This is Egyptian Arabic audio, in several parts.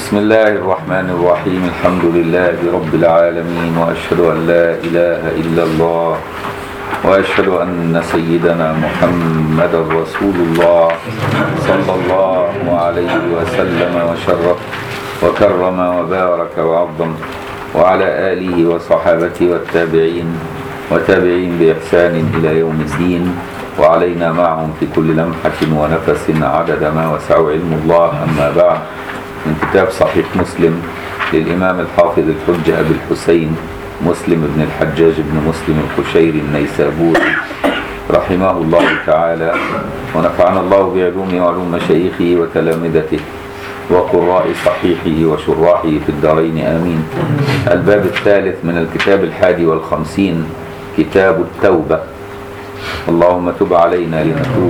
بسم الله الرحمن الرحيم الحمد لله رب العالمين وأشهد أن لا إله إلا الله وأشهد أن سيدنا محمد رسول الله صلى الله عليه وسلم وشرف وكرم وبارك وعظم وعلى آله وصحابته والتابعين وتابعين بإحسان إلى يوم الدين وعلينا معهم في كل لمحة ونفس عدد ما وسع علم الله أما بعد من كتاب صحيح مسلم للإمام الحافظ الحجة أبي الحسين مسلم بن الحجاج بن مسلم القشيري النيسابوري رحمه الله تعالى ونفعنا الله بعلومه وعلوم مشايخه وتلامذته وقراء صحيحه وشراحه في الدارين آمين الباب الثالث من الكتاب الحادي والخمسين كتاب التوبة اللهم تب علينا لنتوب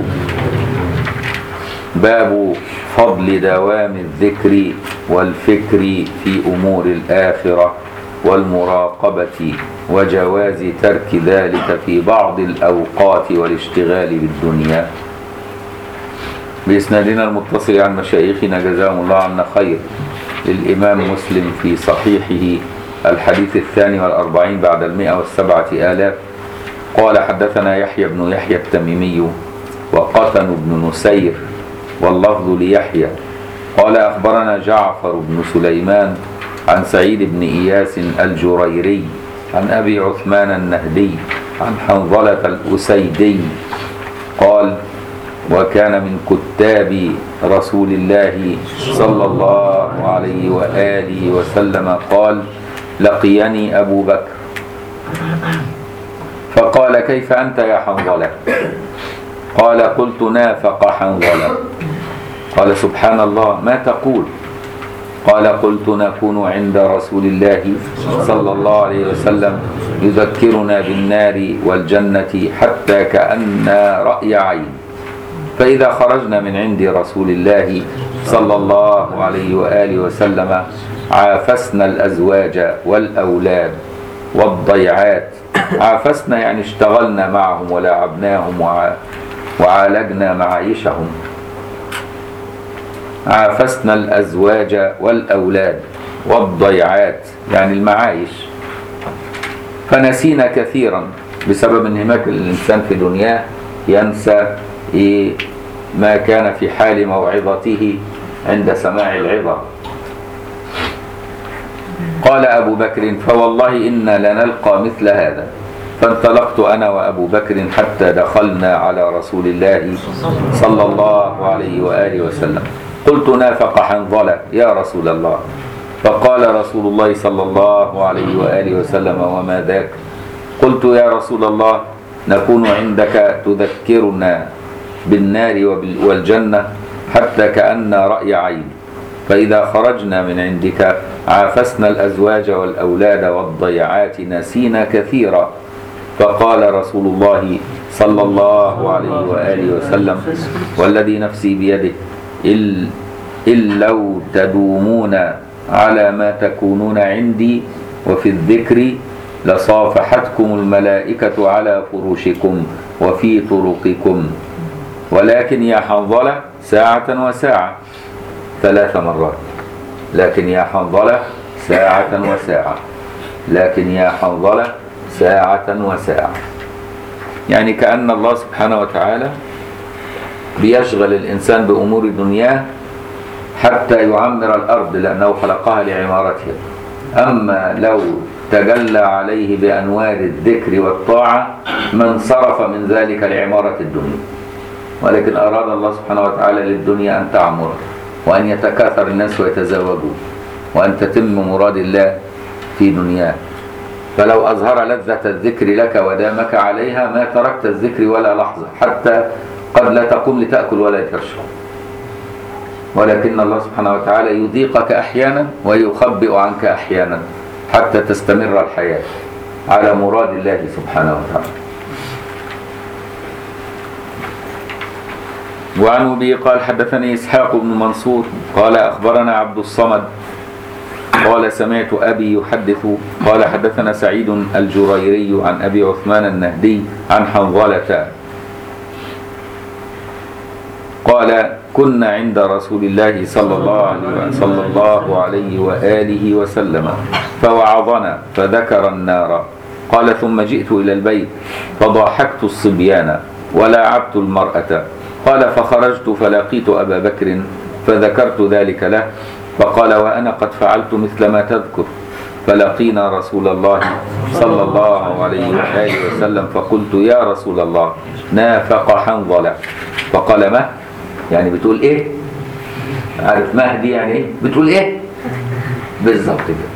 باب فضل دوام الذكر والفكر في أمور الآخرة والمراقبة وجواز ترك ذلك في بعض الأوقات والاشتغال بالدنيا بإسنادنا المتصل عن مشايخنا جزاهم الله عنا خير للإمام مسلم في صحيحه الحديث الثاني والأربعين بعد المئة والسبعة آلاف قال حدثنا يحيى بن يحيى التميمي وقتن بن نسير واللفظ ليحيى قال أخبرنا جعفر بن سليمان عن سعيد بن إياس الجريري عن أبي عثمان النهدي عن حنظلة الأسيدي قال وكان من كتاب رسول الله صلى الله عليه وآله وسلم قال لقيني أبو بكر فقال كيف أنت يا حنظلة قال قلت نافق حنظلة قال سبحان الله ما تقول قال قلت نكون عند رسول الله صلى الله عليه وسلم يذكرنا بالنار والجنة حتى كأن رأي عين فإذا خرجنا من عند رسول الله صلى الله عليه وآله وسلم عافسنا الأزواج والأولاد والضيعات عافسنا يعني اشتغلنا معهم ولعبناهم وعالجنا معايشهم عافسنا الأزواج والأولاد والضيعات يعني المعايش فنسينا كثيرا بسبب انهماك الإنسان في دنياه ينسى إيه ما كان في حال موعظته عند سماع العظة قال أبو بكر فوالله إنا لنلقى مثل هذا فانطلقت أنا وأبو بكر حتى دخلنا على رسول الله صلى الله عليه وآله وسلم قلت نافق حنظلة يا رسول الله فقال رسول الله صلى الله عليه وآله وسلم وما ذاك قلت يا رسول الله نكون عندك تذكرنا بالنار والجنة حتى كأن رأي عين فإذا خرجنا من عندك عافسنا الأزواج والأولاد والضيعات نسينا كثيرا فقال رسول الله صلى الله عليه وآله وسلم والذي نفسي بيده إن, إن لو تدومون على ما تكونون عندي وفي الذكر لصافحتكم الملائكة على فروشكم وفي طرقكم ولكن يا حنظلة ساعة وساعة ثلاث مرات لكن يا حنظلة ساعة وساعة لكن يا حنظلة ساعة وساعة يعني كأن الله سبحانه وتعالى بيشغل الإنسان بأمور دنياه حتى يعمر الأرض لأنه خلقها لعمارتها أما لو تجلى عليه بأنوار الذكر والطاعة من صرف من ذلك لعمارة الدنيا ولكن أراد الله سبحانه وتعالى للدنيا أن تعمر وأن يتكاثر الناس ويتزوجوا وأن تتم مراد الله في دنياه فلو أظهر لذة الذكر لك ودامك عليها ما تركت الذكر ولا لحظة حتى قد لا تقوم لتأكل ولا تشرب ولكن الله سبحانه وتعالى يذيقك أحيانا ويخبئ عنك أحيانا حتى تستمر الحياة على مراد الله سبحانه وتعالى وعن أبي قال حدثني إسحاق بن منصور قال أخبرنا عبد الصمد قال سمعت أبي يحدث قال حدثنا سعيد الجريري عن أبي عثمان النهدي عن حنظلة قال كنا عند رسول الله صلى الله عليه صلى الله عليه وآله وسلم فوعظنا فذكر النار قال ثم جئت إلى البيت فضاحكت الصبيان ولاعبت المرأة قال فخرجت فلقيت أبا بكر فذكرت ذلك له فقال وأنا قد فعلت مثل ما تذكر فلقينا رسول الله صلى الله عليه وآله وسلم فقلت يا رسول الله نافق حنظلة فقال ما يعني بتقول ايه عارف مهدي يعني ايه بتقول ايه بالظبط كده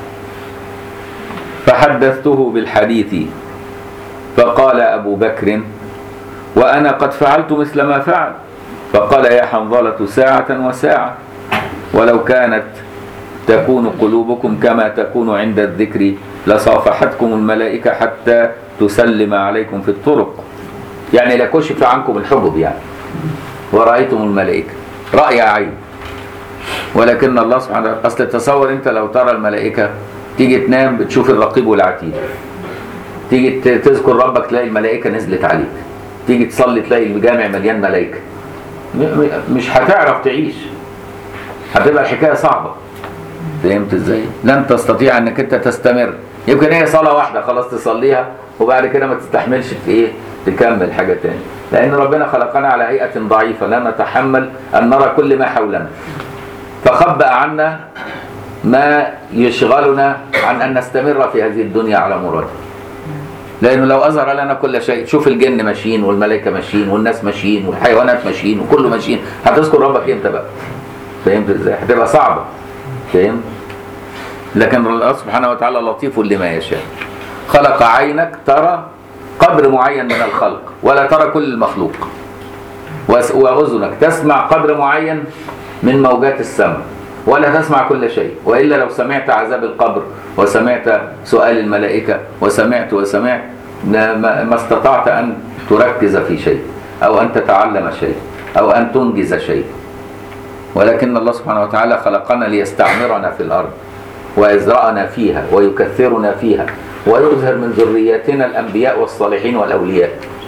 فحدثته بالحديث فقال أبو بكر وأنا قد فعلت مثل ما فعل فقال يا حنظلة ساعة وساعة ولو كانت تكون قلوبكم كما تكون عند الذكر لصافحتكم الملائكة حتى تسلم عليكم في الطرق يعني لكشف عنكم الحجب يعني ورأيتم الملائكة رأي عين ولكن الله سبحانه وتعالى أصل تصور أنت لو ترى الملائكة تيجي تنام بتشوف الرقيب والعتيد تيجي ت- تذكر ربك تلاقي الملائكة نزلت عليك تيجي تصلي تلاقي الجامع مليان ملائكة م- م- مش هتعرف تعيش هتبقى الحكاية صعبة فهمت ازاي؟ لن تستطيع انك انت تستمر يمكن هي صلاة واحدة خلاص تصليها وبعد كده ما تستحملش في ايه؟ تكمل حاجة تاني لأن ربنا خلقنا على هيئة ضعيفة لا نتحمل أن نرى كل ما حولنا فخبأ عنا ما يشغلنا عن أن نستمر في هذه الدنيا على مراده لأنه لو أظهر لنا كل شيء شوف الجن ماشيين والملائكة ماشيين والناس ماشيين والحيوانات ماشيين وكله ماشيين هتذكر ربك امتى بقى فهمت ازاي هتبقى صعبة فهمت لكن الله سبحانه وتعالى لطيف لما يشاء خلق عينك ترى قدر معين من الخلق ولا ترى كل المخلوق وس- وأذنك تسمع قدر معين من موجات السمع ولا تسمع كل شيء وإلا لو سمعت عذاب القبر وسمعت سؤال الملائكة وسمعت وسمعت لا- ما ما استطعت أن تركز في شيء أو أن تتعلم شيء أو أن تنجز شيء ولكن الله سبحانه وتعالى خلقنا ليستعمرنا في الأرض ويزرعنا فيها ويكثرنا فيها ويظهر من ذرياتنا الأنبياء والصالحين والأولياء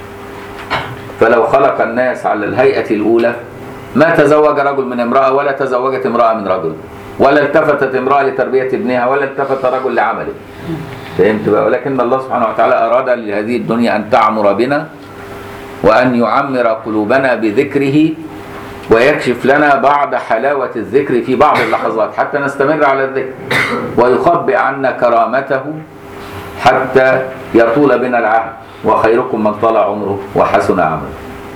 فلو خلق الناس على الهيئة الأولى ما تزوج رجل من امرأة ولا تزوجت امرأة من رجل ولا التفتت امرأة لتربية ابنها ولا التفت رجل لعمله فهمت بقى ولكن الله سبحانه وتعالى أراد لهذه الدنيا أن تعمر بنا وأن يعمر قلوبنا بذكره ويكشف لنا بعض حلاوة الذكر في بعض اللحظات حتى نستمر على الذكر ويخبئ عنا كرامته حتى يطول بنا العهد وخيركم من طال عمره وحسن عمله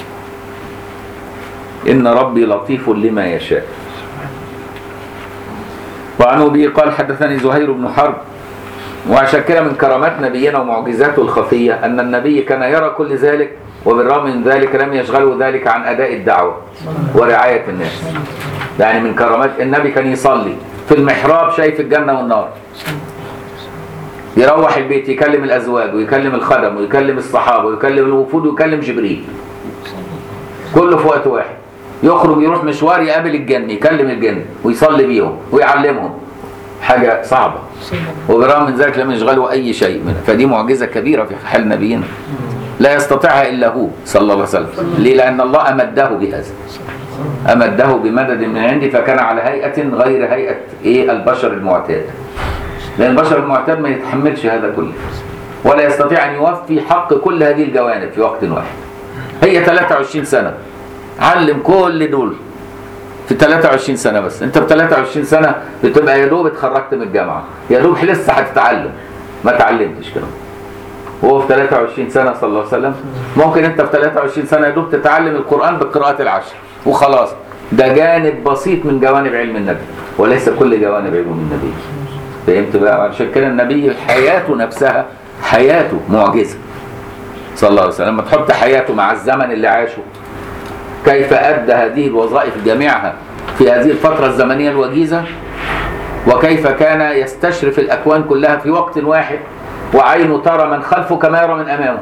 إن ربي لطيف لما يشاء وعن أبي قال حدثني زهير بن حرب وعشان كده من كرامات نبينا ومعجزاته الخفية أن النبي كان يرى كل ذلك وبالرغم من ذلك لم يشغله ذلك عن أداء الدعوة ورعاية الناس يعني من كرامات النبي كان يصلي في المحراب شايف الجنة والنار يروح البيت يكلم الأزواج ويكلم الخدم ويكلم الصحابة ويكلم الوفود ويكلم جبريل كله في وقت واحد يخرج يروح مشوار يقابل الجن يكلم الجن ويصلي بيهم ويعلمهم حاجة صعبة وبرغم من ذلك لم يشغلوا أي شيء منها فدي معجزة كبيرة في حال نبينا لا يستطيعها إلا هو صلى الله عليه وسلم ليه لأن الله أمده بهذا أمده بمدد من عندي فكان على هيئة غير هيئة إيه البشر المعتاد لأن البشر المعتاد ما يتحملش هذا كله ولا يستطيع أن يوفي حق كل هذه الجوانب في وقت واحد هي 23 سنة علم كل دول في 23 سنة بس انت ب 23 سنة بتبقى يا دوب اتخرجت من الجامعة يا دوب لسه هتتعلم ما تعلمتش كده وهو في 23 سنة صلى الله عليه وسلم ممكن انت في 23 سنة يا دوب تتعلم القرآن بالقراءات العشر وخلاص ده جانب بسيط من جوانب علم النبي وليس كل جوانب علم النبي فهمت بقى عشان كده النبي حياته نفسها حياته معجزة صلى الله عليه وسلم لما تحط حياته مع الزمن اللي عاشه كيف أدى هذه الوظائف جميعها في هذه الفترة الزمنية الوجيزة وكيف كان يستشرف الأكوان كلها في وقت واحد وعينه ترى من خلفه كما يرى من أمامه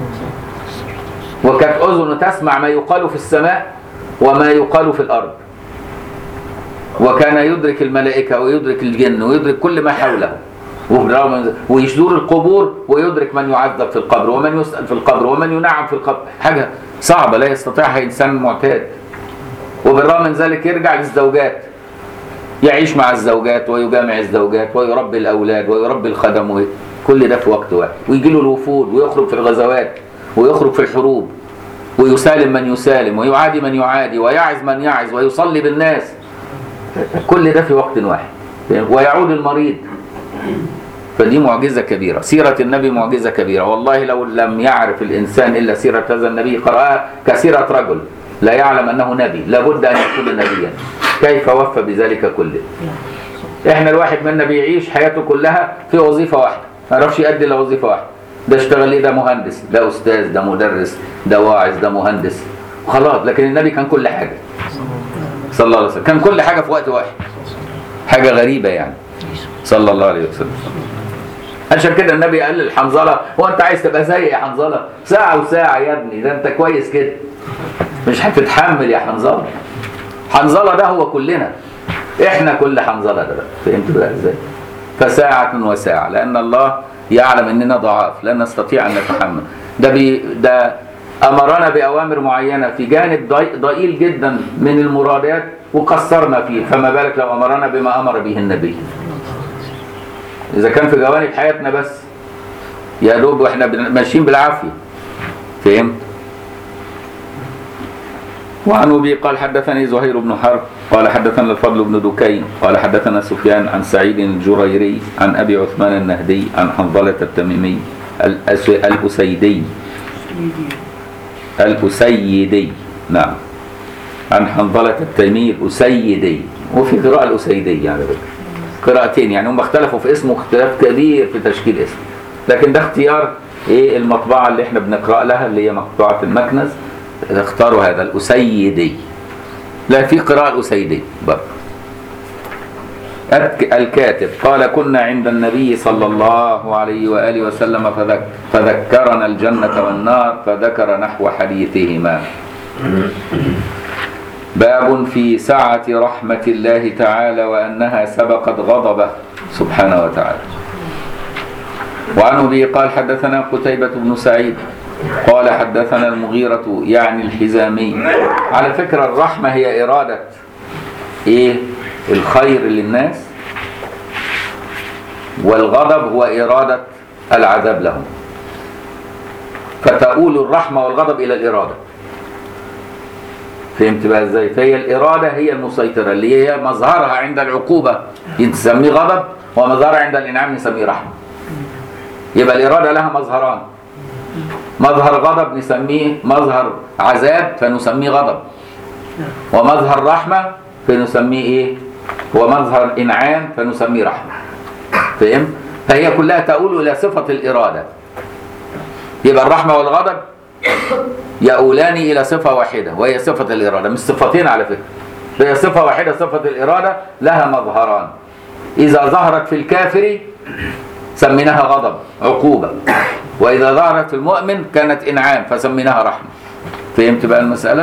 وكانت أذنه تسمع ما يقال في السماء وما يقال في الأرض وكان يدرك الملائكة ويدرك الجن ويدرك كل ما حوله وبالرغم من ذلك- ويزور القبور ويدرك من يعذب في القبر ومن يسأل في القبر ومن ينعم في القبر حاجة صعبة لا يستطيعها إنسان معتاد وبالرغم من ذلك يرجع للزوجات يعيش مع الزوجات ويجامع الزوجات ويربي الاولاد ويربي الخدم وي- كل ده في وقت واحد ويجي له الوفود ويخرج في الغزوات ويخرج في الحروب ويسالم من يسالم ويعادي من يعادي ويعز من يعز ويصلي بالناس كل ده في وقت واحد ويعود المريض فدي معجزة كبيرة سيرة النبي معجزة كبيرة والله لو لم يعرف الإنسان إلا سيرة هذا النبي قرأها كسيرة رجل لا يعلم أنه نبي لابد أن يكون نبيا كيف وفى بذلك كله احنا الواحد منا بيعيش حياته كلها في وظيفة واحدة ما يعرفش يأدي إلا وظيفة واحدة ده اشتغل ايه ده مهندس ده أستاذ ده مدرس ده واعظ ده مهندس خلاص لكن النبي كان كل حاجة صلى الله عليه وسلم كان كل حاجة في وقت واحد حاجة غريبة يعني صلى الله عليه وسلم عشان كده النبي قال للحنظله هو انت عايز تبقى زي يا حنظله ساعه وساعه يا ابني ده انت كويس كده مش هتتحمل يا حنظله حنظله ده هو كلنا احنا كل حنظله ده بقى فهمت بقى ازاي فساعه وساعه لان الله يعلم اننا ضعاف لا نستطيع ان نتحمل ده بي ده امرنا باوامر معينه في جانب ضي- ضئيل جدا من المرادات وقصرنا فيه فما بالك لو امرنا بما امر به النبي اذا كان في جوانب حياتنا بس يا دوب واحنا بن- ماشيين بالعافيه فهمت وعن ابي قال حدثني زهير بن حرب قال حدثنا الفضل بن دكين قال حدثنا سفيان عن سعيد الجريري عن ابي عثمان النهدي عن حنظله التميمي الأس- الاسيدي الاسيدي نعم عن حنظله التيمي الاسيدي وفي قراءه الاسيدي على فكره قراءتين يعني هم اختلفوا في اسمه اختلاف كبير في تشكيل اسم لكن ده اختيار ايه المطبعه اللي احنا بنقرا لها اللي هي مطبعه المكنز اختاروا هذا الاسيدي لا في قراءه الاسيدي برضه الك- الكاتب قال كنا عند النبي صلى الله عليه وآله وسلم فذك فذكرنا الجنة والنار فذكر نحو حديثهما باب في سعة رحمة الله تعالى وأنها سبقت غضبه سبحانه وتعالى وعن أبي قال حدثنا قتيبة بن سعيد قال حدثنا المغيرة يعني الحزامي على فكرة الرحمة هي إرادة إيه الخير للناس والغضب هو إرادة العذاب لهم فتؤول الرحمة والغضب إلى الإرادة فهمت بقى ازاي فهي الإرادة هي المسيطرة اللي هي مظهرها عند العقوبة نسميه غضب ومظهرها عند الإنعام نسميه رحمة يبقى الإرادة لها مظهران مظهر غضب نسميه مظهر عذاب فنسميه غضب ومظهر رحمة فنسميه ايه هو مظهر انعام فنسميه رحمة فهم فهي كلها تؤول الى صفة الارادة يبقى الرحمة والغضب يؤولان الى صفة واحدة وهي صفة الارادة مش صفتين على فكرة هي صفة واحدة صفة الارادة لها مظهران اذا ظهرت في الكافر سميناها غضب عقوبة واذا ظهرت في المؤمن كانت انعام فسميناها رحمة فهمت بقى المسألة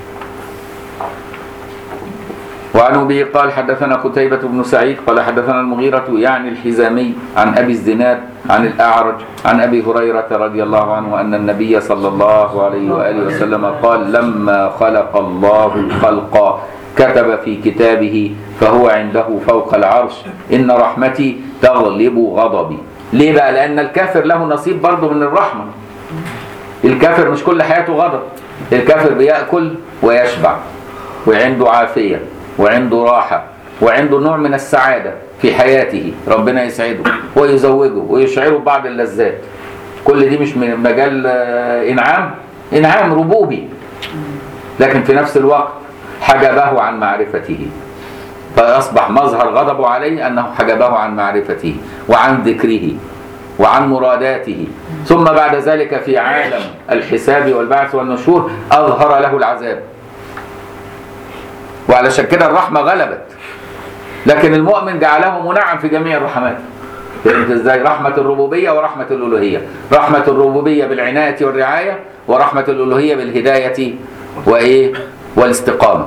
وعن ابي قال حدثنا قتيبة بن سعيد قال حدثنا المغيرة يعني الحزامي عن ابي الزناد عن الاعرج عن ابي هريرة رضي الله عنه ان النبي صلى الله عليه واله وسلم قال لما خلق الله الخلق كتب في كتابه فهو عنده فوق العرش ان رحمتي تغلب غضبي ليه بقى لان الكافر له نصيب برضه من الرحمة الكافر مش كل حياته غضب الكافر بيأكل ويشبع وعنده عافية وعنده راحة وعنده نوع من السعادة في حياته ربنا يسعده ويزوجه ويشعره ببعض اللذات كل دي مش من مجال آه، إنعام إنعام ربوبي لكن في نفس الوقت حجبه عن معرفته فأصبح مظهر غضبه عليه أنه حجبه عن معرفته وعن ذكره وعن مراداته ثم بعد ذلك في عالم الحساب والبعث والنشور أظهر له العذاب وعلشان كده الرحمة غلبت لكن المؤمن جعله منعم في جميع الرحمات فهمت ازاي رحمة الربوبية ورحمة الألوهية رحمة الربوبية بالعناية والرعاية ورحمة الألوهية بالهداية وإيه والاستقامة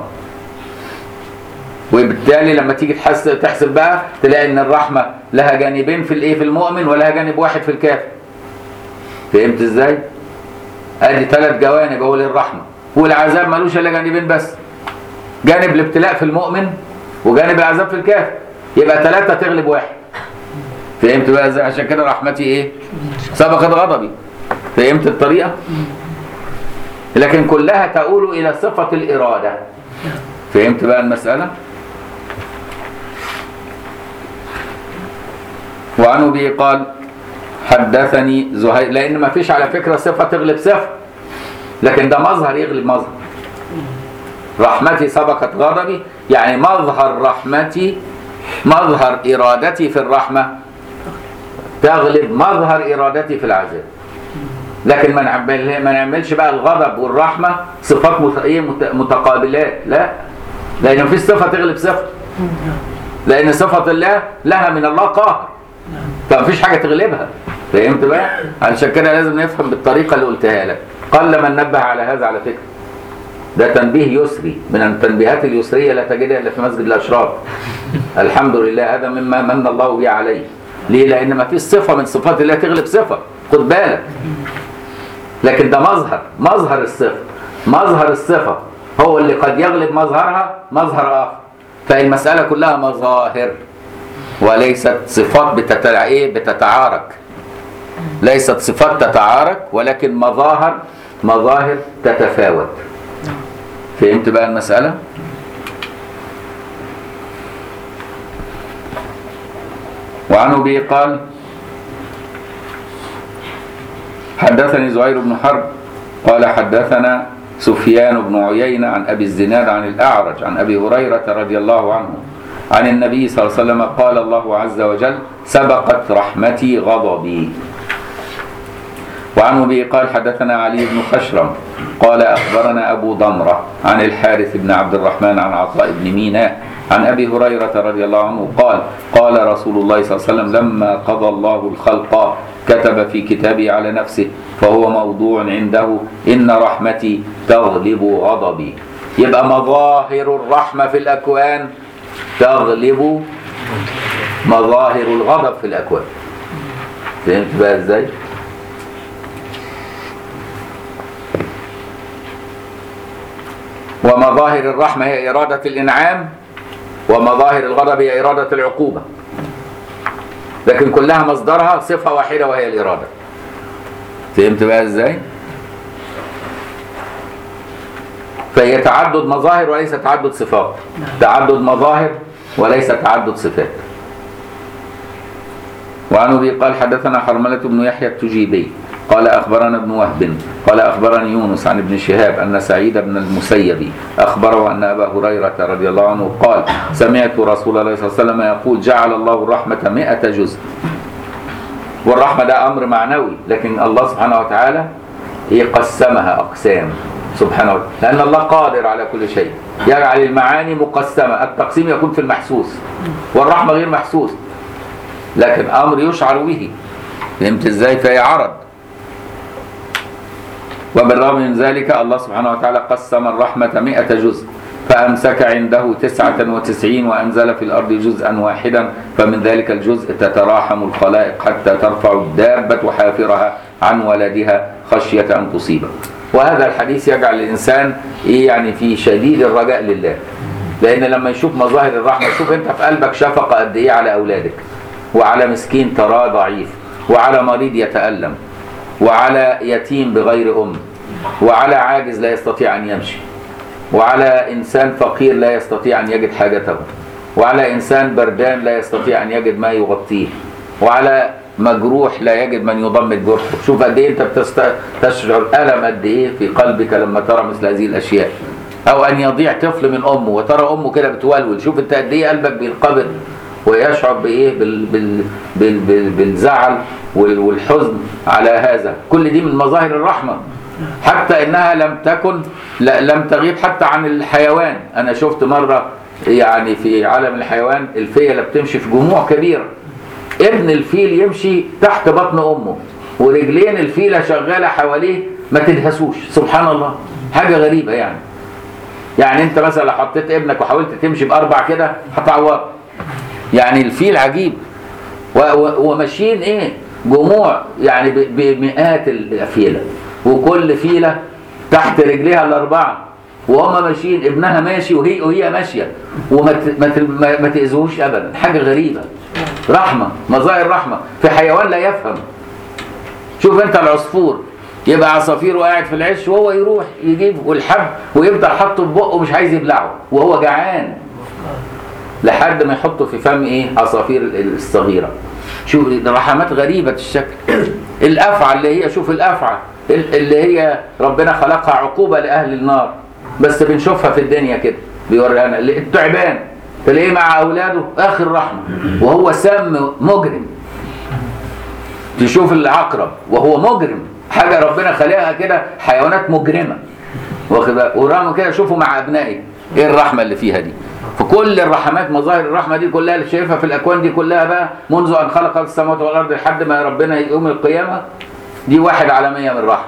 وبالتالي لما تيجي تحس تحسب بقى تلاقي ان الرحمة لها جانبين في الايه في المؤمن ولها جانب واحد في الكافر فهمت ازاي ادي ثلاث جوانب اهو للرحمة والعذاب ملوش الا جانبين بس جانب الابتلاء في المؤمن وجانب العذاب في الكافر يبقى ثلاثة تغلب واحد فهمت بقى ازاي عشان كده رحمتي ايه سبقت غضبي فهمت الطريقة لكن كلها تؤول الى صفة الارادة فهمت بقى المسألة وعن ابي قال حدثني زهير لان ما فيش على فكرة صفة تغلب صفة لكن ده مظهر يغلب مظهر رحمتي سبقت غضبي يعني مظهر رحمتي مظهر إرادتي في الرحمة تغلب مظهر إرادتي في العذاب لكن ما نعمل ما نعملش بقى الغضب والرحمة صفات مت- إيه مت- متقابلات لا لأن مفيش صفة تغلب صفة لأن صفة الله لها من الله قهر فمفيش حاجة تغلبها فهمت بقى؟ علشان كده لازم نفهم بالطريقة اللي قلتها لك قل من نبه على هذا على فكرة ده تنبيه يسري من التنبيهات اليسرية لا تجدها إلا في مسجد الأشراف الحمد لله هذا مما من الله به عليه ليه؟ لأن ما فيش صفة من صفات الله تغلب صفة خد بالك لكن ده مظهر مظهر الصفة مظهر الصفة هو اللي قد يغلب مظهرها مظهر آخر فالمسألة كلها مظاهر وليست صفات بتتع... إيه؟ بتتعارك ليست صفات تتعارك ولكن مظاهر مظاهر تتفاوت فهمت بقى المسألة؟ وعن أبي قال حدثني زهير بن حرب قال حدثنا سفيان بن عيينة عن أبي الزناد عن الأعرج عن أبي هريرة رضي الله عنه عن النبي صلى الله عليه وسلم قال الله عز وجل سبقت رحمتي غضبي وعن أبي قال حدثنا علي بن خشرم قال أخبرنا أبو ضمرة عن الحارث بن عبد الرحمن عن عطاء بن ميناء عن أبي هريرة رضي الله عنه قال قال رسول الله صلى الله عليه وسلم لما قضى الله الخلق كتب في كتابه على نفسه فهو موضوع عنده إن رحمتي تغلب غضبي يبقى مظاهر الرحمة في الأكوان تغلب مظاهر الغضب في الأكوان فهمت بقى ازاي؟ ومظاهر الرحمة هي إرادة الإنعام ومظاهر الغضب هي إرادة العقوبة لكن كلها مصدرها صفة واحدة وهي الإرادة فهمت بقى إزاي؟ فهي تعدد مظاهر وليس تعدد صفات تعدد مظاهر وليس تعدد صفات وعن ابي قال حدثنا حرملة بن يحيى التجيبي قال اخبرنا ابن وهب قال اخبرني يونس عن ابن شهاب ان سعيد بن المسيب اخبره ان ابا هريره رضي الله عنه قال سمعت رسول الله صلى الله عليه وسلم يقول جعل الله الرحمه مئة جزء والرحمه ده امر معنوي لكن الله سبحانه وتعالى يقسمها اقسام سبحانه وتعالى لان الله قادر على كل شيء يجعل المعاني مقسمه التقسيم يكون في المحسوس والرحمه غير محسوس لكن امر يشعر به فهمت ازاي فهي عرض وبالرغم من ذلك الله سبحانه وتعالى قسم الرحمة مئة جزء فأمسك عنده تسعة وتسعين وأنزل في الأرض جزءا واحدا فمن ذلك الجزء تتراحم الخلائق حتى ترفع الدابة حافرها عن ولدها خشية أن تصيبه وهذا الحديث يجعل الإنسان إيه يعني في شديد الرجاء لله لأن لما يشوف مظاهر الرحمة شوف أنت في قلبك شفقة قد إيه على أولادك وعلى مسكين تراه ضعيف وعلى مريض يتألم وعلى يتيم بغير أم وعلى عاجز لا يستطيع أن يمشي وعلى إنسان فقير لا يستطيع أن يجد حاجته وعلى إنسان بردان لا يستطيع أن يجد ما يغطيه وعلى مجروح لا يجد من يضمد جرحه شوف قد إيه أنت بتست... تشعر ألم قد إيه في قلبك لما ترى مثل هذه الأشياء أو أن يضيع طفل من أمه وترى أمه كده بتولول شوف أنت قد إيه قلبك بينقبض ويشعر بايه بال بال بال بال بالزعل وال- والحزن على هذا كل دي من مظاهر الرحمه حتى انها لم تكن لا لم تغيب حتى عن الحيوان انا شفت مره يعني في عالم الحيوان الفيله بتمشي في جموع كبيره ابن الفيل يمشي تحت بطن امه ورجلين الفيله شغاله حواليه ما تدهسوش سبحان الله حاجه غريبه يعني يعني انت مثلا لو حطيت ابنك وحاولت تمشي باربع كده هتعور يعني الفيل عجيب و- و- وماشيين ايه جموع يعني ب- بمئات الفيله وكل فيله تحت رجليها الاربعه وهم ماشيين ابنها ماشي وهي وهي ماشيه وما ت- ما ت- ما- ما تاذوش ابدا حاجه غريبه رحمه مظاهر رحمه في حيوان لا يفهم شوف انت العصفور يبقى عصافير وقاعد في العش وهو يروح يجيب والحب ويفضل حاطه في بقه مش عايز يبلعه وهو جعان لحد ما يحطه في فم ايه عصافير ال- الصغيره شوف ده رحمات غريبه الشكل الافعى اللي هي شوف الافعى ال- اللي هي ربنا خلقها عقوبه لاهل النار بس بنشوفها في الدنيا كده بيوريها لنا التعبان تلاقيه مع اولاده اخر رحمه وهو سام مجرم تشوف العقرب وهو مجرم حاجه ربنا خلقها كده حيوانات مجرمه واخد بالك ورغم كده شوفوا مع ابنائي ايه الرحمه اللي فيها دي فكل الرحمات مظاهر الرحمه دي كلها اللي شايفها في الاكوان دي كلها بقى منذ ان خلق السماوات والارض لحد ما ربنا يقوم القيامه دي واحد على مية من الرحمه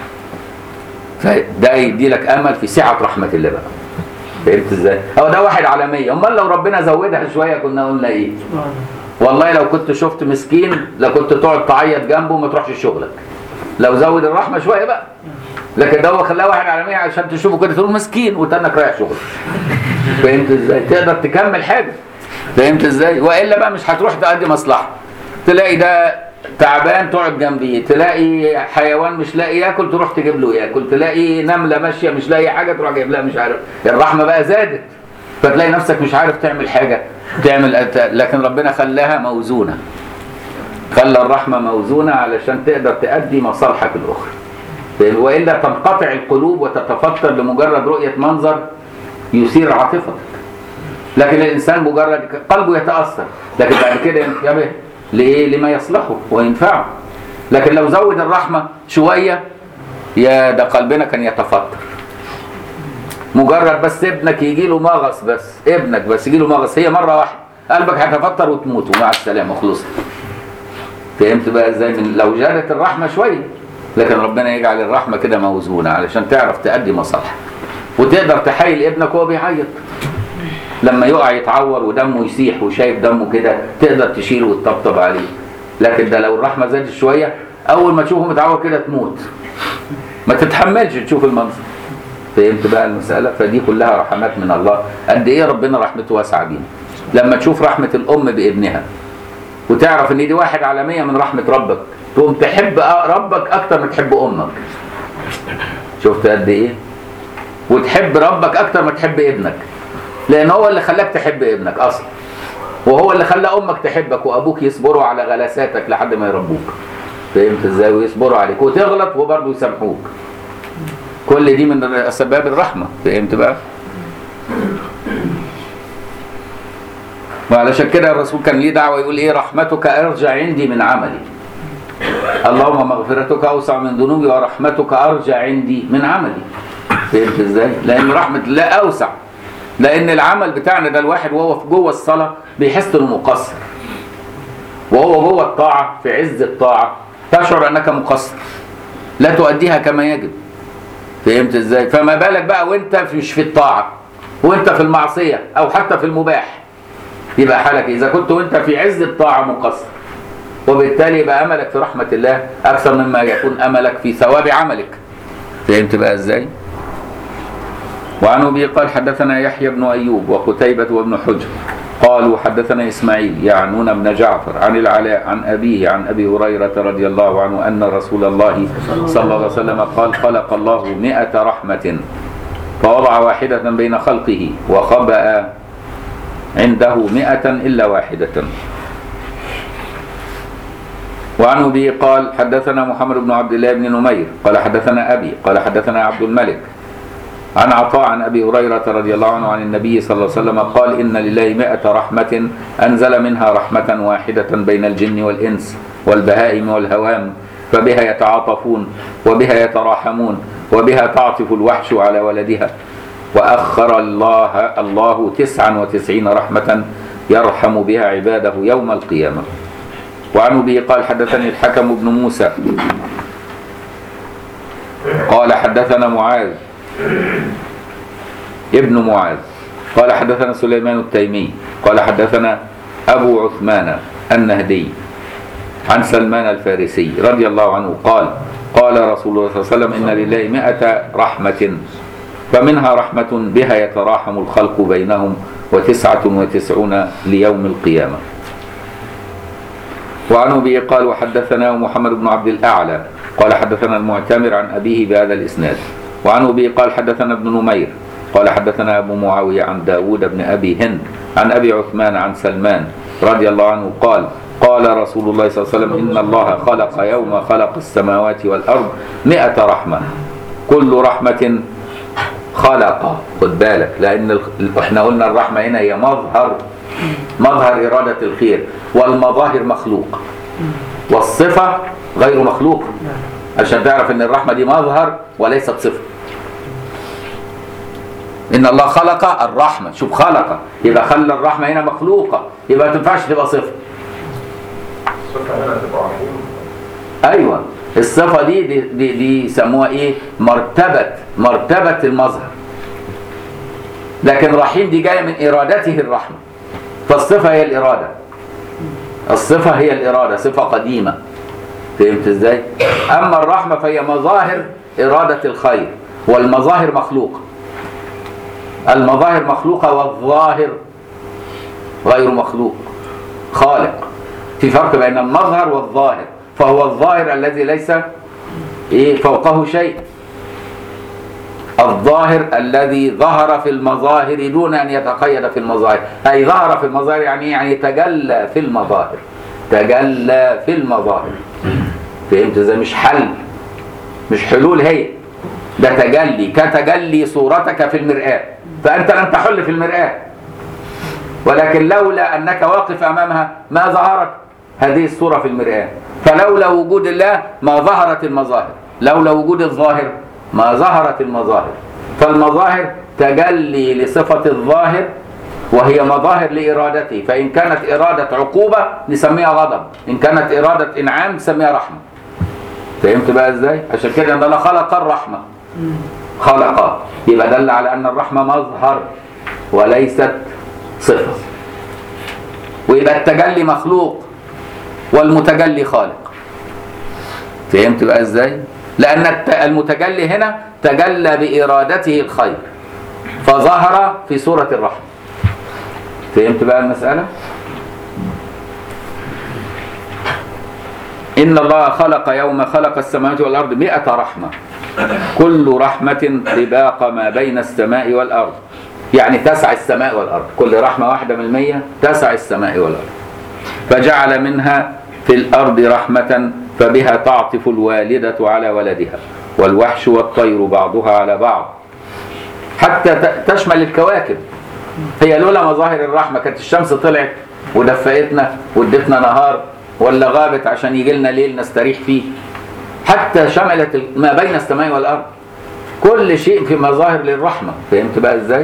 فده يدي لك امل في سعه رحمه الله بقى فهمت ازاي؟ هو ده واحد على مية امال لو ربنا زودها شويه كنا قلنا ايه؟ والله لو كنت شفت مسكين لكنت تقعد تعيط جنبه وما تروحش شغلك لو زود الرحمه شويه بقى لكن ده هو خلاه واحد على 100 عشان تشوفه كده تقول مسكين وتنك رايح شغل فهمت ازاي تقدر تكمل حاجه فهمت ازاي والا بقى مش هتروح تأدي مصلحه تلاقي ده تعبان تقعد جنبيه تلاقي حيوان مش لاقي ياكل تروح تجيب له ياكل تلاقي نمله ماشيه مش لاقي حاجه تروح جايب لها مش عارف الرحمه بقى زادت فتلاقي نفسك مش عارف تعمل حاجه تعمل لكن ربنا خلاها موزونه خلى الرحمه موزونه علشان تقدر تأدي مصالحك الاخرى فاهم؟ والا تنقطع القلوب وتتفطر لمجرد رؤيه منظر يثير عاطفتك لكن الانسان مجرد قلبه يتاثر لكن بعد كده ينتبه لايه لما يصلحه وينفعه لكن لو زود الرحمه شويه يا ده قلبنا كان يتفطر مجرد بس ابنك يجي له مغص بس ابنك بس يجي له مغص هي مره واحده قلبك هيتفطر وتموت ومع السلامه خلصت فهمت بقى ازاي من لو جادت الرحمه شويه لكن ربنا يجعل الرحمه كده موزونه علشان تعرف تأدي مصالحك وتقدر تحايل ابنك وهو بيعيط لما يقع يتعور ودمه يسيح وشايف دمه كده تقدر تشيله وتطبطب عليه لكن ده لو الرحمه زادت شويه اول ما تشوفه متعور كده تموت ما تتحملش تشوف المنظر فهمت بقى المساله فدي كلها رحمات من الله قد ايه ربنا رحمته واسعه بينا لما تشوف رحمه الام بابنها وتعرف ان دي واحد على مية من رحمه ربك تقوم تحب ربك اكتر ما تحب امك شفت قد ايه وتحب ربك اكتر ما تحب ابنك لان هو اللي خلاك تحب ابنك اصلا وهو اللي خلى امك تحبك وابوك يصبروا على غلاساتك لحد ما يربوك فهمت ازاي ويصبروا عليك وتغلط وبرضه يسامحوك كل دي من اسباب الرحمه فهمت بقى وعلشان كده الرسول كان ليه دعوه يقول ايه رحمتك ارجع عندي من عملي اللهم مغفرتك اوسع من ذنوبي ورحمتك ارجع عندي من عملي فهمت ازاي لان رحمه الله اوسع لان العمل بتاعنا ده الواحد وهو في جوه الصلاه بيحس انه مقصر وهو جوه الطاعه في عز الطاعه تشعر انك مقصر لا تؤديها كما يجب فهمت ازاي فما بالك بقى وانت مش في الطاعه وانت في المعصيه او حتى في المباح يبقى حالك اذا كنت وانت في عز الطاعه مقصر وبالتالي يبقى املك في رحمه الله اكثر مما يكون املك في ثواب عملك فهمت بقى ازاي وعن ابي قال حدثنا يحيى بن ايوب وقتيبة وابن حجر قالوا حدثنا اسماعيل يعنون بن جعفر عن العلاء عن ابيه عن ابي هريره رضي الله عنه ان رسول الله صلى الله عليه وسلم قال خلق الله مئة رحمة فوضع واحدة بين خلقه وخبأ عنده مئة إلا واحدة وعن أبي قال حدثنا محمد بن عبد الله بن نمير قال حدثنا أبي قال حدثنا عبد الملك عن عطاء عن أبي هريرة رضي الله عنه عن النبي صلى الله عليه وسلم قال إن لله مئة رحمة أنزل منها رحمة واحدة بين الجن والإنس والبهائم والهوام فبها يتعاطفون وبها يتراحمون وبها تعطف الوحش على ولدها وأخر الله الله تسعا وتسعين رحمة يرحم بها عباده يوم القيامة وعن أبي قال حدثني الحكم بن موسى قال حدثنا معاذ ابن معاذ قال حدثنا سليمان التيمي قال حدثنا أبو عثمان النهدي عن سلمان الفارسي رضي الله عنه قال قال رسول الله صلى الله عليه وسلم إن لله مئة رحمة فمنها رحمة بها يتراحم الخلق بينهم وتسعة وتسعون ليوم القيامة وعن أبي قال وحدثنا محمد بن عبد الأعلى قال حدثنا المعتمر عن أبيه بهذا الإسناد وعن أبي قال حدثنا ابن نمير قال حدثنا أبو معاوية عن داود بن أبي هند عن أبي عثمان عن سلمان رضي الله عنه قال قال رسول الله صلى الله عليه وسلم إن الله خلق يوم خلق السماوات والأرض مئة رحمة كل رحمة خلق خد بالك لأن ال- احنا قلنا الرحمة هنا هي مظهر مظهر إرادة الخير والمظاهر مخلوق والصفة غير مخلوقة عشان تعرف ان الرحمة دي مظهر وليست صفة ان الله خلق الرحمة شوف خلق يبقى خلى الرحمة هنا مخلوقة يبقى ما تنفعش تبقى صفة الصفة هنا تبقى رحيم ايوه الصفة دي دي, دي, دي يسموها ايه مرتبة مرتبة المظهر لكن رحيم دي جاية من ارادته الرحمة فالصفة هي الارادة الصفة هي الارادة صفة قديمة فهمت ازاي اما الرحمة فهي مظاهر ارادة الخير والمظاهر مخلوقة المظاهر مخلوقة والظاهر غير مخلوق خالق في فرق بين المظهر والظاهر فهو الظاهر الذي ليس إيه فوقه شيء الظاهر الذي ظهر في المظاهر دون أن يتقيد في المظاهر أي ظهر في المظاهر يعني إيه؟ يعني تجلى في المظاهر تجلى في المظاهر فهمت ازاي مش حل مش حلول هي ده تجلي كتجلي صورتك في المرآة فأنت لم تحل في المرآة ولكن لولا أنك واقف أمامها ما ظهرت هذه الصورة في المرآة فلولا وجود الله ما ظهرت المظاهر لولا وجود الظاهر ما ظهرت المظاهر فالمظاهر تجلي لصفة الظاهر وهي مظاهر لإرادته فإن كانت إرادة عقوبة نسميها غضب إن كانت إرادة إنعام نسميها رحمة فهمت بقى إزاي؟ عشان كده إن الله خلق الرحمة خلق يبقى دل على أن الرحمة مظهر وليست صفة ويبقى التجلي مخلوق والمتجلي خالق فهمت بقى ازاي لان الت- المتجلي هنا تجلى بارادته الخير فظهر في سوره الرحمه فهمت بقى المساله ان الله خلق يوم خلق السماوات والارض مئة رحمه كل رحمه طباق ما بين السماء والارض يعني تسع السماء والارض كل رحمه واحده من المية تسع السماء والارض فجعل منها في الأرض رحمة فبها تعطف الوالدة على ولدها والوحش والطير بعضها على بعض حتى ت- تشمل الكواكب هي لولا مظاهر الرحمة كانت الشمس طلعت ودفقتنا وادتنا نهار ولا غابت عشان يجي لنا ليل نستريح فيه حتى شملت ال- ما بين السماء والأرض كل شيء في مظاهر للرحمة فهمت بقى ازاي؟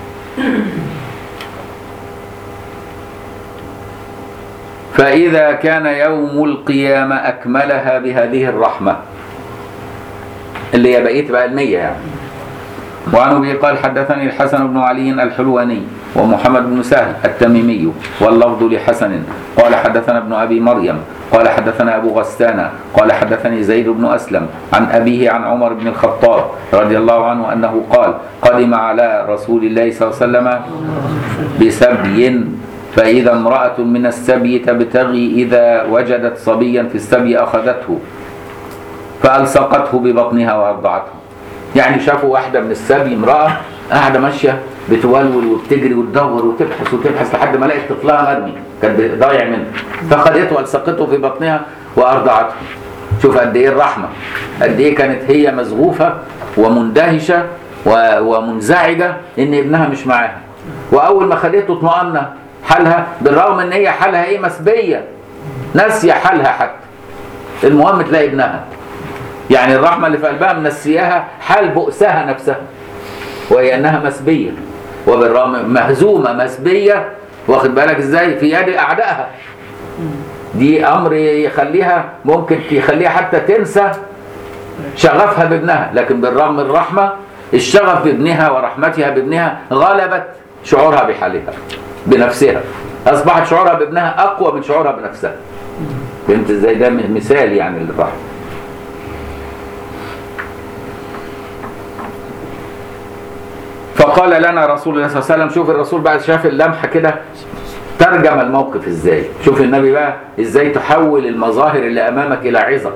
فإذا كان يوم القيامة أكملها بهذه الرحمة اللي هي بقيت بقى المية يعني وعن أبي قال حدثني الحسن بن علي الحلواني ومحمد بن سهل التميمي واللفظ لحسن قال حدثنا ابن أبي مريم قال حدثنا أبو غسان قال حدثني زيد بن أسلم عن أبيه عن عمر بن الخطاب رضي الله عنه أنه قال قدم على رسول الله صلى الله عليه وسلم بسبي فإذا امرأة من السبي تبتغي إذا وجدت صبيا في السبي أخذته فألصقته ببطنها وأرضعته يعني شافوا واحدة من السبي امرأة قاعدة ماشية بتولول وبتجري وتدور وتبحث وتبحث لحد ما لقت طفلها مرمي كان ضايع منها فخدته والصقته في بطنها وارضعته شوف قد ايه الرحمه قد ايه كانت هي مزغوفه ومندهشه و- ومنزعجه ان ابنها مش معاها واول ما خدته اطمأن حالها بالرغم ان هي حالها ايه مسبيه ناسيه حالها حتى المهم تلاقي ابنها يعني الرحمه اللي في قلبها منسياها حال بؤسها نفسها وهي انها مسبيه وبالرغم مهزومه مسبيه واخد بالك ازاي في يد اعدائها دي امر يخليها ممكن يخليها حتى تنسى شغفها بابنها لكن بالرغم من الرحمه الشغف بابنها ورحمتها بابنها غلبت شعورها بحالها بنفسها اصبحت شعورها بابنها اقوى من شعورها بنفسها فهمت ازاي ده مثال يعني للرحمه فقال لنا رسول الله صلى الله عليه وسلم شوف الرسول بعد شاف اللمحه كده ترجم الموقف ازاي شوف النبي بقى ازاي تحول المظاهر اللي امامك الى عظه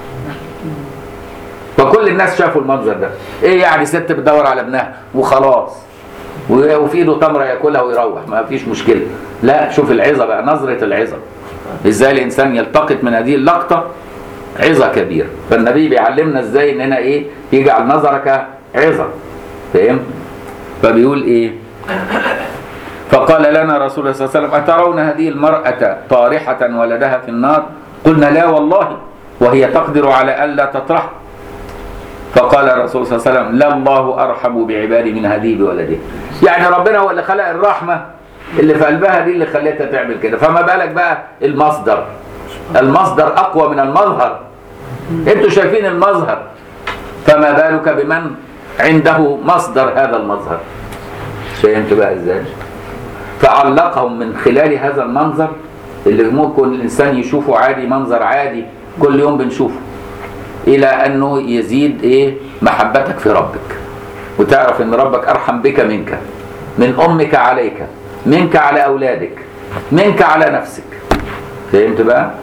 فكل الناس شافوا المنظر ده ايه يعني ست بتدور على ابنها وخلاص و- وفي ايده تمره ياكلها ويروح ما فيش مشكله لا شوف العظه بقى نظره العظه ازاي الانسان يلتقط من هذه اللقطه عظه كبيره فالنبي بيعلمنا ازاي اننا ايه يجعل نظرك عظه فاهم فبيقول ايه فقال لنا رسول الله صلى الله عليه وسلم أترون هذه المرأة طارحة ولدها في النار قلنا لا والله وهي تقدر على ألا تطرح فقال الرسول صلى الله عليه وسلم لا الله أرحم بعبادي من هذه بولده يعني ربنا هو اللي خلق الرحمة اللي في قلبها دي اللي خلتها تعمل كده فما بالك بقى المصدر المصدر أقوى من المظهر انتوا شايفين المظهر فما بالك بمن عنده مصدر هذا المظهر فهمت بقى ازاي فعلقهم من خلال هذا المنظر اللي ممكن الانسان يشوفه عادي منظر عادي كل يوم بنشوفه الى انه يزيد ايه محبتك في ربك وتعرف ان ربك ارحم بك منك من امك عليك منك على اولادك منك على نفسك فهمت بقى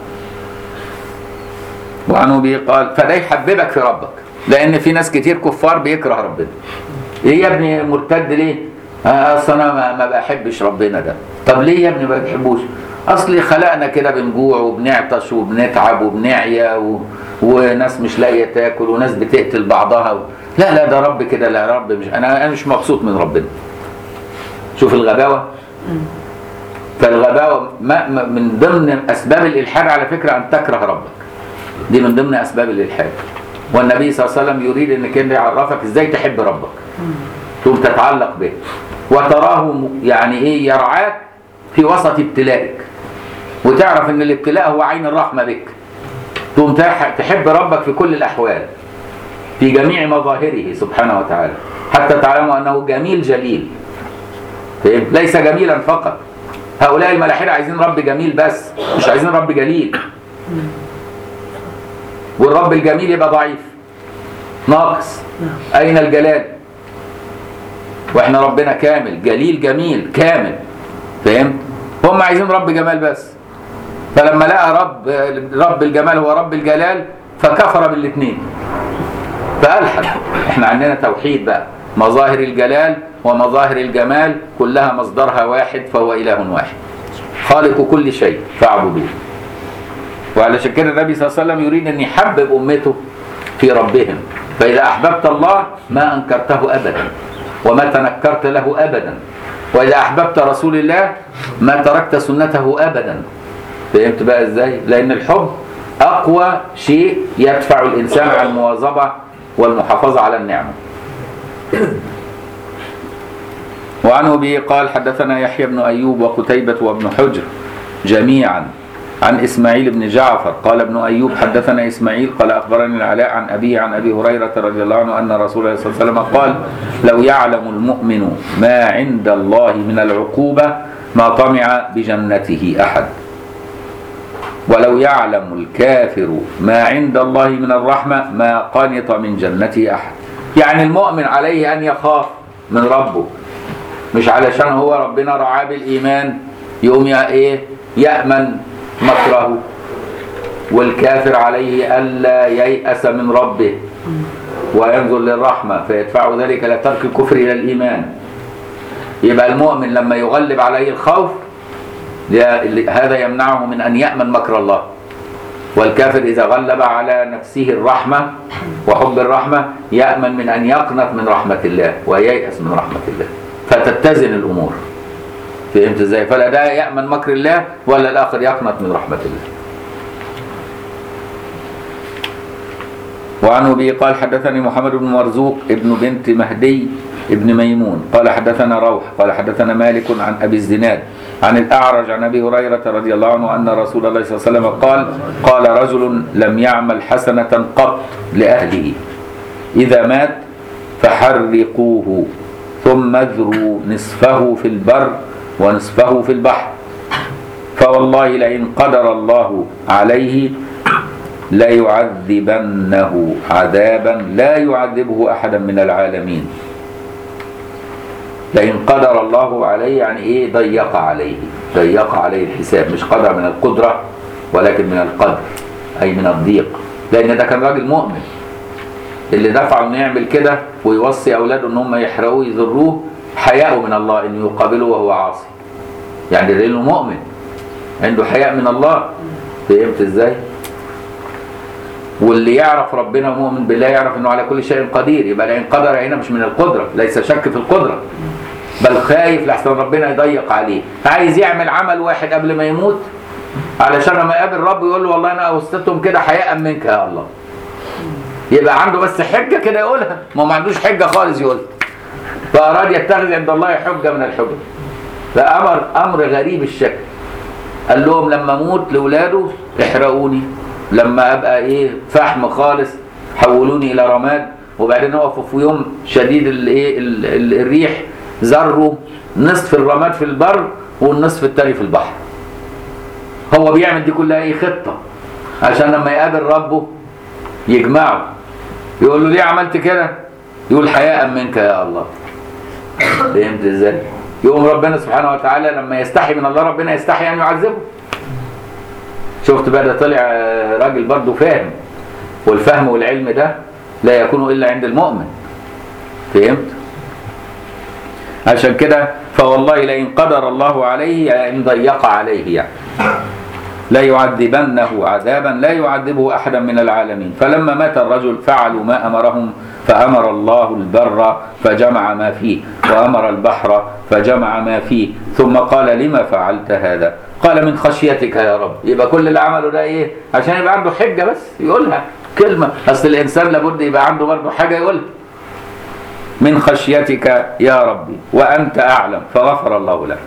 وعن ابي قال فده يحببك في ربك لان في ناس كتير كفار بيكره ربنا ايه يا ابني مرتد ليه آه، اصل انا ما, ما بحبش ربنا ده طب ليه يا ابني ما بتحبوش اصلي خلقنا كده بنجوع وبنعطش وبنتعب وبنعيا و... وناس مش لاقيه تاكل وناس بتقتل بعضها و... لا لا ده رب كده لا رب مش انا انا مش مبسوط من ربنا شوف الغباوه فالغباوه ما ما- من ضمن اسباب الالحاد على فكره ان تكره ربك دي من ضمن اسباب الالحاد والنبي صلى الله عليه وسلم يريد انك انت يعرفك ازاي تحب ربك ثم تتعلق به وتراه م- يعني ايه يرعاك في وسط ابتلائك وتعرف ان الابتلاء هو عين الرحمه بك ثم تح- تحب ربك في كل الاحوال في جميع مظاهره سبحانه وتعالى حتى تعلموا انه جميل جليل فاهم ليس جميلا فقط هؤلاء الملاحده عايزين رب جميل بس مش عايزين رب جليل والرب الجميل يبقى ضعيف ناقص اين الجلال واحنا ربنا كامل جليل جميل كامل فهمت هم عايزين رب جمال بس فلما لقى رب رب الجمال هو رب الجلال فكفر بالاثنين فألحد احنا عندنا توحيد بقى مظاهر الجلال ومظاهر الجمال كلها مصدرها واحد فهو إله واحد خالق كل شيء فاعبدوه وعلشان كده النبي صلى الله عليه وسلم يريد ان يحبب امته في ربهم فاذا احببت الله ما انكرته ابدا وما تنكرت له ابدا واذا احببت رسول الله ما تركت سنته ابدا فهمت بقى ازاي لان الحب اقوى شيء يدفع الانسان على المواظبه والمحافظه على النعمه وعنه به قال حدثنا يحيى بن أيوب وقتيبة وابن حجر جميعا عن إسماعيل بن جعفر قال ابن أيوب حدثنا إسماعيل قال أخبرني العلاء عن أبيه عن أبي هريرة رضي الله عنه أن رسول الله صلى الله عليه وسلم قال لو يعلم المؤمن ما عند الله من العقوبة ما طمع بجنته أحد ولو يعلم الكافر ما عند الله من الرحمة ما قنط من جنته أحد يعني المؤمن عليه أن يخاف من ربه مش علشان هو ربنا رعاه بالإيمان يقوم يا إيه يأمن مكره والكافر عليه ألا ييأس من ربه وينظر للرحمة فيدفع ذلك إلى ترك الكفر إلى الإيمان يبقى المؤمن لما يغلب عليه الخوف ده- هذا يمنعه من أن يأمن مكر الله والكافر إذا غلب على نفسه الرحمة وحب الرحمة يأمن من أن يقنط من رحمة الله وييأس من رحمة الله فتتزن الأمور فهمت ازاي؟ فلا ده يأمن مكر الله ولا الآخر يقنط من رحمة الله وعن أبي قال حدثني محمد بن مرزوق ابن بنت مهدي ابن ميمون قال حدثنا روح قال حدثنا مالك عن أبي الزناد عن الأعرج عن أبي هريرة رضي الله عنه أن رسول الله صلى الله عليه وسلم قال قال رجل لم يعمل حسنة قط لأهله إذا مات فحرقوه ثم اذروا نصفه في البر ونصفه في البحر فوالله لئن قدر الله عليه ليعذبنه عذابا لا يعذبه احدا من العالمين لئن قدر الله عليه يعني ايه ضيق عليه ضيق عليه الحساب مش قدر من القدرة ولكن من القدر اي من الضيق لان ده كان راجل مؤمن اللي دفعه انه يعمل كده ويوصي اولاده ان هم يحرقوه يضروه حياءه من الله انه يقابله وهو عاصي يعني ده انه مؤمن عنده حياء من الله فهمت ازاي واللي يعرف ربنا ومؤمن بالله يعرف انه على كل شيء قدير يبقى لان قدر هنا مش من القدره ليس شك في القدره بل خايف لحسن ربنا يضيق عليه عايز يعمل عمل واحد قبل ما يموت علشان لما يقابل رب يقول له والله انا اوصيتهم كده حياء منك يا الله يبقى عنده بس حجه كده يقولها ما هو ما عندوش حجه خالص يقولها فاراد يتخذ عند الله حجه من الحجج فامر امر غريب الشكل قال لهم لما اموت لاولاده احرقوني لما ابقى ايه فحم خالص حولوني الى رماد وبعدين وقفوا في يوم شديد الايه ال- ال- الريح ذروا نصف الرماد في البر والنصف التاني في البحر هو بيعمل دي كلها ايه خطه عشان لما يقابل ربه يجمعه يقول له ليه عملت كده يقول حياء منك يا الله فهمت ازاي يقوم ربنا سبحانه وتعالى لما يستحي من الله ربنا يستحي ان يعذبه شفت بقى ده طلع آه، راجل برضه فاهم والفهم والعلم ده لا يكون الا عند المؤمن فهمت عشان كده فوالله لئن قدر الله عليه يعني ان ضيق عليه يعني لا يعذبنه عذابا لا يعذبه احدا من العالمين فلما مات الرجل فعلوا ما امرهم فامر الله البر فجمع ما فيه وامر البحر فجمع ما فيه ثم قال لما فعلت هذا قال من خشيتك يا رب يبقى كل اللي عمله ده ايه عشان يبقى عنده حجه بس يقولها كلمه اصل الانسان لابد يبقى عنده برضه حاجه يقولها من خشيتك يا ربي وانت اعلم فغفر الله له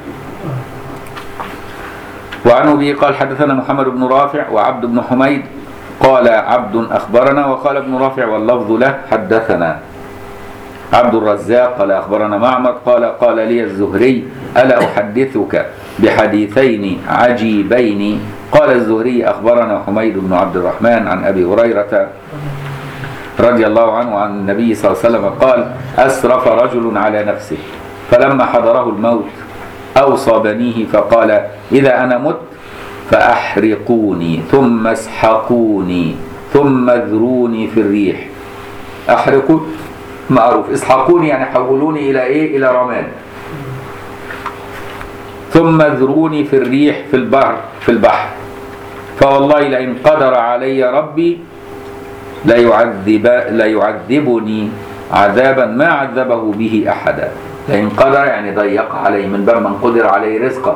وعن ابي قال حدثنا محمد بن رافع وعبد بن حميد قال عبد اخبرنا وقال ابن رافع واللفظ له حدثنا عبد الرزاق قال اخبرنا معمر قال قال لي الزهري الا احدثك بحديثين عجيبين قال الزهري اخبرنا حميد بن عبد الرحمن عن ابي هريره رضي الله عنه عن النبي صلى الله عليه وسلم قال اسرف رجل على نفسه فلما حضره الموت أوصى بنيه فقال إذا أنا مت فأحرقوني ثم اسحقوني ثم اذروني في الريح أحرقوا معروف اسحقوني يعني حولوني إلى إيه إلى رماد ثم اذروني في الريح في البحر في البحر فوالله لئن قدر علي ربي لا يعذب لا يعذبني عذابا ما عذبه به احدا لئن قدر يعني ضيق عليه من باب من قدر عليه رزقه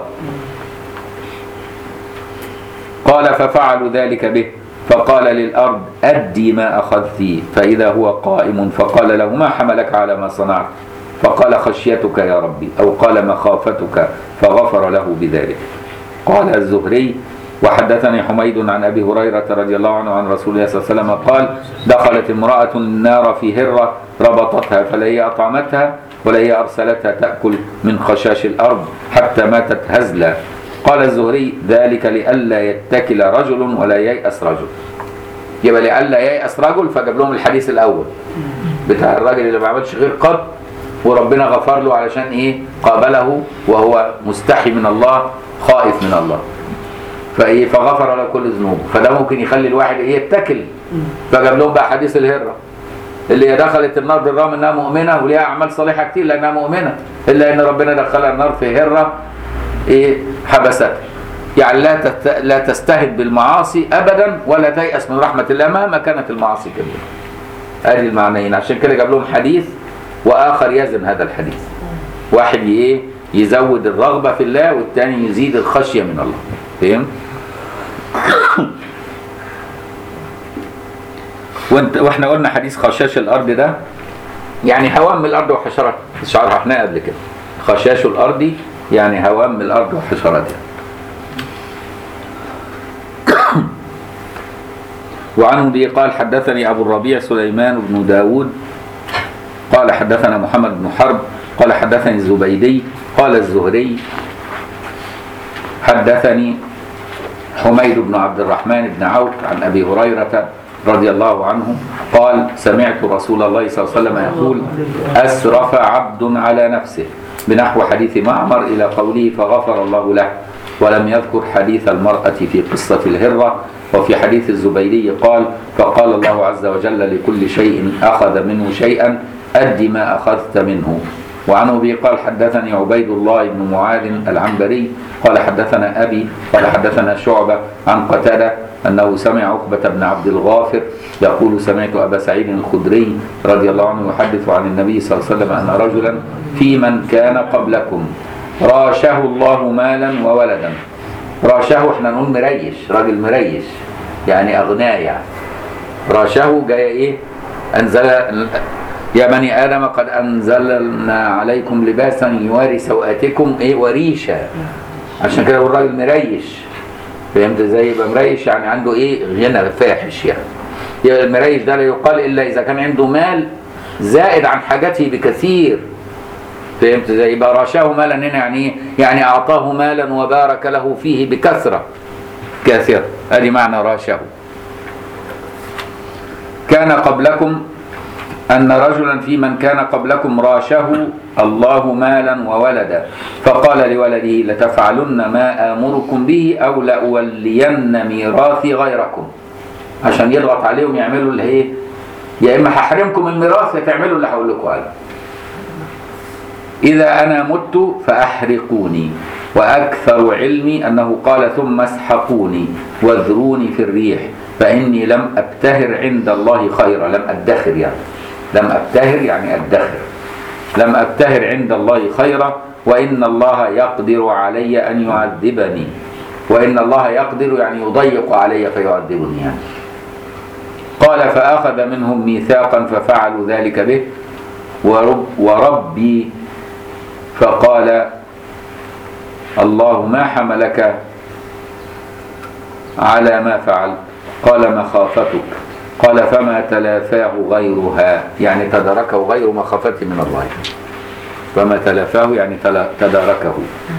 قال ففعلوا ذلك به فقال للأرض أدي ما أخذت فإذا هو قائم فقال له ما حملك على ما صنعت فقال خشيتك يا ربي أو قال مخافتك فغفر له بذلك قال الزهري وحدثني حميد عن أبي هريرة رضي الله عنه عن رسول الله صلى الله عليه وسلم قال دخلت امرأة النار في هرة ربطتها فلا هي أطعمتها ولا هي أرسلتها تأكل من خشاش الأرض حتى ماتت هزلا قال الزهري ذلك لئلا يتكل رجل ولا ييأس رجل يبقى لئلا ييأس رجل فجاب لهم الحديث الأول بتاع الراجل اللي ما عملش غير قط وربنا غفر له علشان ايه قابله وهو مستحي من الله خائف من الله فايه فغفر له كل ذنوبه فده ممكن يخلي الواحد ايه يتكل فجاب لهم بقى حديث الهره اللي هي دخلت النار بالرغم انها مؤمنه وليها اعمال صالحه كتير لانها مؤمنه الا ان ربنا دخلها النار في هره ايه حبستها يعني لا تست... لا تستهد بالمعاصي ابدا ولا تيأس من رحمه الله مهما كانت المعاصي كبيره ادي المعنيين عشان كده جاب لهم حديث واخر يزن هذا الحديث واحد ايه يزود الرغبه في الله والثاني يزيد الخشيه من الله فهم وانت واحنا قلنا حديث خشاش الارض ده يعني هوام من الارض وحشراتها شرحناه قبل كده خشاش الارض يعني هوام من الارض وحشراتها وعنه به قال حدثني أبو الربيع سليمان بن داود قال حدثنا محمد بن حرب قال حدثني الزبيدي قال الزهري حدثني حميد بن عبد الرحمن بن عوف عن أبي هريرة رضي الله عنه قال سمعت رسول الله صلى الله عليه وسلم يقول أسرف عبد على نفسه بنحو حديث معمر إلى قوله فغفر الله له ولم يذكر حديث المرأة في قصة الهرة وفي حديث الزبيري قال فقال الله عز وجل لكل شيء أخذ منه شيئا أد ما أخذت منه وعن أبي قال حدثني عبيد الله بن معاذ العنبري قال حدثنا أبي قال حدثنا شعبة عن قتادة أنه سمع عقبة بن عبد الغافر يقول سمعت أبا سعيد الخدري رضي الله عنه يحدث عن النبي صلى الله عليه وسلم أن رجلا في من كان قبلكم راشه الله مالا وولدا راشه احنا نقول مريش راجل مريش يعني أغناه يعني راشه جاي إيه أنزل يا بني آدم قد أنزلنا عليكم لباسا يواري سوآتكم إيه وريشا عشان كده هو الراجل مريش فهمت ازاي يبقى مريش يعني عنده ايه غنى فاحش يعني يبقى المريش ده لا يقال الا اذا كان عنده مال زائد عن حاجته بكثير فهمت ازاي يبقى راشاه مالا هنا يعني ايه يعني اعطاه مالا وبارك له فيه بكثره كثير ادي معنى راشاه كان قبلكم أن رجلا في من كان قبلكم راشه الله مالا وولدا فقال لولده لتفعلن ما آمركم به أو لأولين ميراثي غيركم عشان يضغط عليهم يعملوا اللي ايه يا إما هحرمكم الميراث يا تعملوا اللي هقول لكم عليه إذا أنا مت فأحرقوني وأكثر علمي أنه قال ثم اسحقوني واذروني في الريح فإني لم أبتهر عند الله خيرا لم أدخر يعني لم أبتهر يعني أدخر لم أبتهر عند الله خيرا وإن الله يقدر علي أن يعذبني وإن الله يقدر يعني يضيق علي فيعذبني يعني قال فأخذ منهم ميثاقا ففعلوا ذلك به ورب وربي فقال الله ما حملك على ما فعلت قال مخافتك قال فما تلافاه غيرها يعني تداركه غير مخافته من الله فما تلافاه يعني تلا- تداركه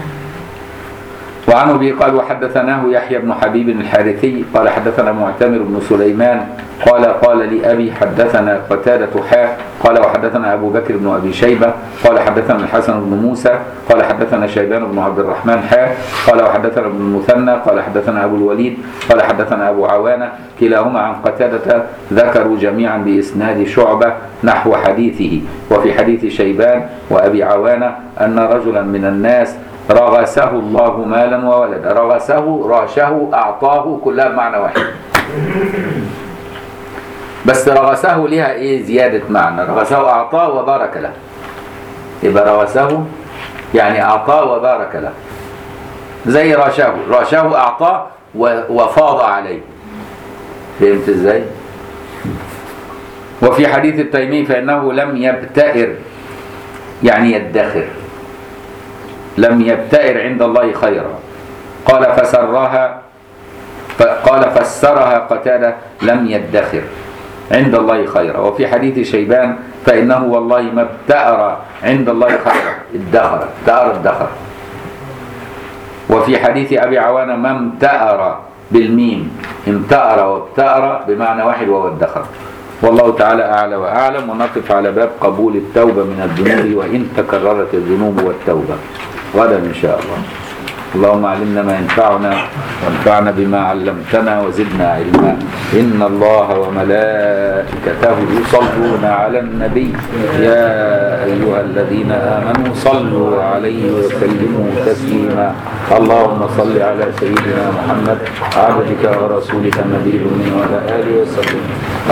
وعن ابي قال وحدثناه يحيى بن حبيب الحارثي قال حدثنا معتمر بن سليمان قال قال لي ابي حدثنا قتادة حا قال وحدثنا ابو بكر بن ابي شيبه قال حدثنا الحسن بن موسى قال حدثنا شيبان بن عبد الرحمن حا قال وحدثنا ابن المثنى قال حدثنا ابو الوليد قال حدثنا ابو عوانه كلاهما عن قتادة ذكروا جميعا باسناد شعبه نحو حديثه وفي حديث شيبان وابي عوانه ان رجلا من الناس رغسه الله مالا وولدا رغسه راشه أعطاه كلها بمعنى واحد بس رغسه لها ايه زيادة معنى رغسه أعطاه وبارك له يبقى رغسه يعني أعطاه وبارك له زي راشاه راشاه أعطاه و- وفاض عليه فهمت ازاي وفي حديث التيمي فإنه لم يبتئر يعني يدخر لم يبتئر عند الله خيرا قال فسرها قال فسرها قتادة لم يدخر عند الله خيرا وفي حديث شيبان فإنه والله ما ابتأر عند الله خيرا ادخر ابتأر ادخر وفي حديث أبي عوانة ما امتأر بالميم امتأر وابتأر بمعنى واحد وهو الدخر والله تعالى أعلى وأعلم ونقف على باب قبول التوبة من الذنوب وإن تكررت الذنوب والتوبة غدا إن شاء الله اللهم علمنا ما ينفعنا وانفعنا بما علمتنا وزدنا علما إن الله وملائكته يصلون على النبي يا أيها الذين آمنوا صلوا عليه وسلموا تسليما اللهم صل على سيدنا محمد عبدك ورسولك النبي الأمي وعلى آله وسلم